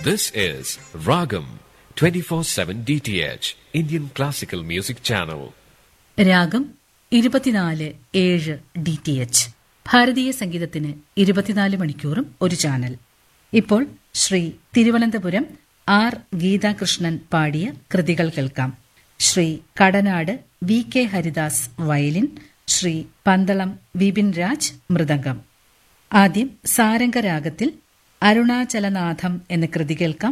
This is Ragam 24/7 DTH Indian Classical Music Channel. രാഗം ഇരുപത്തിനാല് ഏഴ് ഡി ടി എച്ച് ഭാരതീയ സംഗീതത്തിന് ഇരുപത്തിനാല് മണിക്കൂറും ഒരു ചാനൽ ഇപ്പോൾ ശ്രീ തിരുവനന്തപുരം ആർ ഗീതാകൃഷ്ണൻ പാടിയ കൃതികൾ കേൾക്കാം Sri Kadanad V K Haridas violin Sri Pandalam Vipin Raj മൃദംഗം ആദ്യം സാരംഗരാഗത്തിൽ അരുണാചലനാഥം എന്ന കൃതി കേൾക്കാം